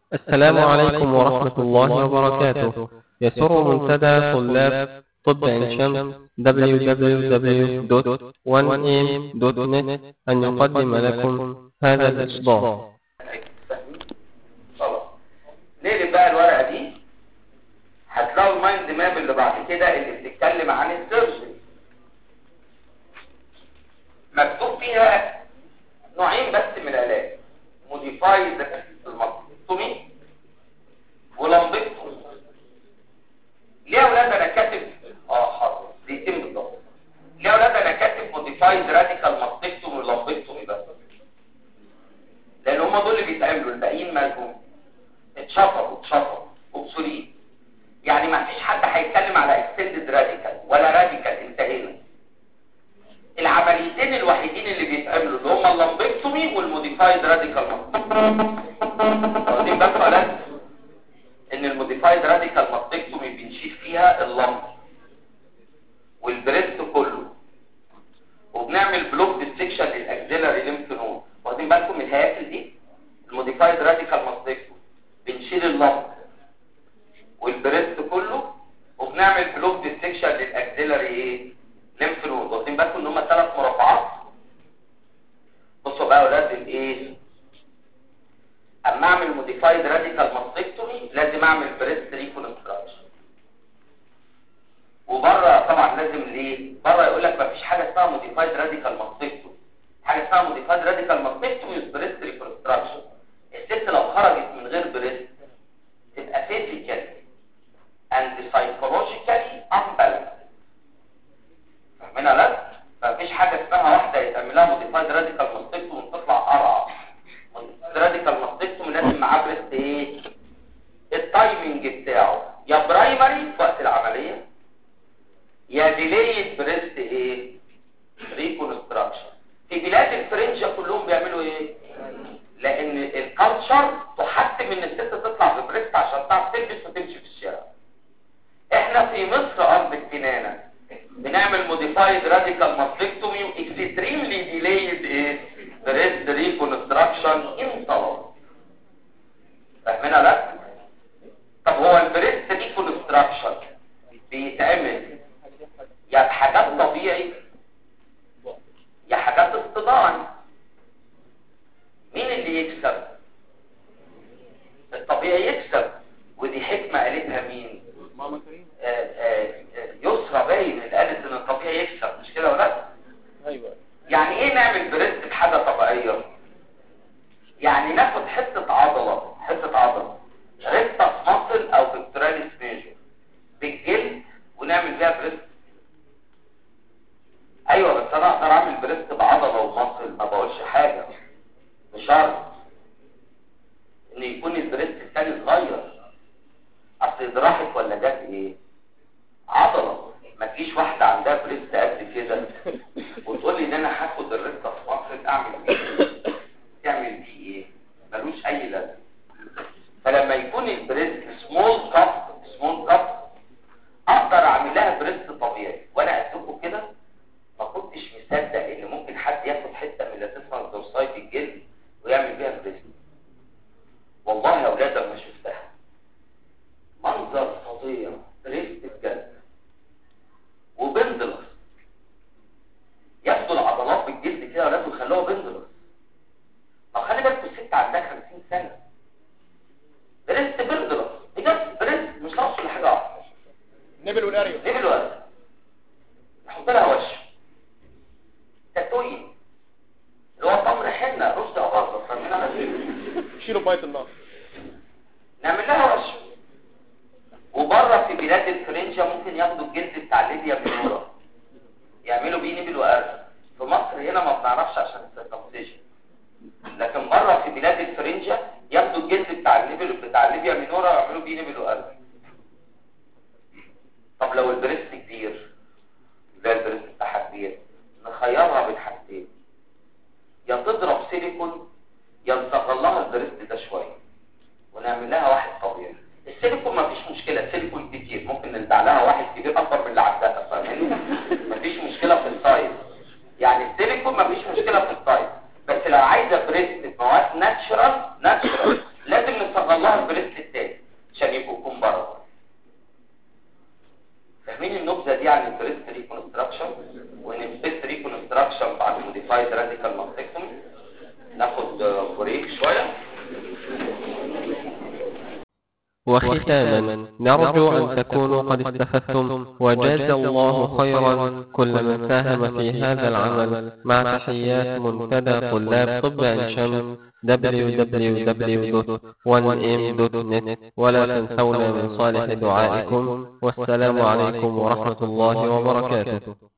السلام عليكم ورحمة الله وبركاته يسر منتدى طلاب طب عين شمس www.1am.net أن يقدم لكم هذا الإصدار خلاص نقلب بقى الورقه دي هتلاقوا المايند ماب اللي بعد كده اللي بتتكلم عن السيرجري مكتوب فيها نوعين بس من العلاج موديفايد المطلومي ولمبكتومي ليه يا اولاد انا كاتب اه حاضر دقيقتين بالظبط ليه يا اولاد انا كاتب موديفايد راديكال ماستكتومي ولمبكتومي بس لان هم دول اللي بيتعملوا الباقيين مالهم اتشطبوا اتشطبوا اوبسوليت يعني ما فيش حد هيتكلم على اكستندد راديكال ولا راديكال انتهينا العمليتين الوحيدين اللي بيتعملوا اللي هم اللمبكتومي والموديفايد راديكال واخدين بالكم ولا ان الموديفايد راديكال ماستكتومي بنشيل فيها اللمب والبريست كله وبنعمل بلوك ديستكشن للاكزيلاري ليمف نود واخدين بالكم من الهياكل دي الموديفايد راديكال ماستكتومي بنشيل اللمب والبريست كله وبنعمل بلوك ديستكشن للاكزيلاري ايه ليمف نود واخدين بالكم ان هم ثلاث مربعات بصوا بقى يا اولاد الايه اما اعمل موديفايد راديكال ماستكتومي لازم اعمل بريست ريكونستراكشن وبره طبعا لازم ليه بره يقول لك مفيش حاجه اسمها موديفايد راديكال ماستكتومي حاجه اسمها موديفايد راديكال ماستكتومي بريست ريكونستراكشن الست لو خرجت من غير بريست تبقى فيزيكالي اند سايكولوجيكالي unbalanced فاهمين لا فمفيش حاجه اسمها واحده يتعمل لها موديفايد راديكال ماستكتومي وتطلع قرعه راديكال ماستكتومي لازم معاه بريست ايه التايمنج بتاعه يا برايمري في وقت العمليه يا ديليد بريست ايه ريكونستراكشن في بلاد الفرنجة كلهم بيعملوا ايه لان الكالتشر تحتم ان الست تطلع ببريست عشان تعرف تلبس وتمشي في الشارع احنا في مصر ارض الكنانه بنعمل موديفايد راديكال ماستكتومي واكستريملي ديليد ايه بريست ريكونستراكشن ان طلب فاهمينها لا طب هو البريست ريكونستراكشن بيتعمل يا بحاجات طبيعي يا حاجات اصطناعي مين اللي يكسب الطبيعي يكسب ودي حكمة قالتها مين ماما كريم آه، آه، آه، يسرى باين اللي قالت ان الطبيعي يكسب مش كده ولا لا ايوه يعني ايه نعمل بريست بحاجة طبيعية يعني ناخد حتة عضلة حتة عضلة ريكتس ماسل او بكتراليس ميجر بالجلد ونعمل بيها بريست ايوه بس انا اقدر اعمل بريست بعضلة وماسل ما بقولش حاجة بشرط ان يكون البريست الثاني صغير اصل جراحة ولا جات ايه عضلة ما تجيش واحدة عندها بريست قد كده وتقول لي ان انا هاخد الريكتس ماسل اعمل بيه إيه؟ تعمل بيه ايه ملوش اي لازمه فلما يكون البريست سمول كاب سمول كاب اقدر اعمل لها بريست طبيعي وانا قدكم كده ما كنتش مصدق ان ممكن حد ياخد حته من اللاتيفال دورسايت الجلد ويعمل بيها بريست والله يا اولاد لما شفتها منظر فظيع بريست بجد وبندلس ياخدوا العضلات بالجلد كده ولا يخلوها بندلس ما خلي بالكم الست عندها 50 سنه بريست بندلس بجد بريست مش ناقصه الا حاجه واحده نبل والاريو ليه بالوقت نحط لها وش تاتوين اللي هو تمر حنه رشد اباظه فاهمين شيلوا بيت النار نعمل لها وش وبره في بلاد الفرنجة ممكن ياخدوا الجلد بتاع ليبيا من ورا يعملوا بيه نبل وقرد في مصر هنا ما بنعرفش عشان السيركمسيشن لكن بره في بلاد الفرنجة ياخدوا الجلد بتاع النبل بتاع ليبيا من ورا ويعملوا بيه نبل وقرد طب لو البريست كبير زي البريست بتاعها كبير نخيرها بين حاجتين يا تضرب سيليكون يا نصغر لها البريست ده شويه ونعمل لها واحد طبيعي السيليكون مفيش مشكله السيليكون كتير ممكن نلدع لها واحد كبير اكبر من اللي عندها فاهماني مفيش مشكله في السايز يعني السيليكون مفيش مشكله في السايز بس لو عايزه بريست مواد ناتشرال ناتشرال لازم نصغر لها ريكونستراكشن بعد موديفايد راديكال ماستكتومي ناخد بريك شويه وختاما نرجو أن تكونوا قد استفدتم وجاز الله خيرا كل من ساهم في هذا العمل مع تحيات منتدى طلاب طب عين شمس www.1m.net ولا تنسونا من صالح دعائكم والسلام عليكم ورحمة الله وبركاته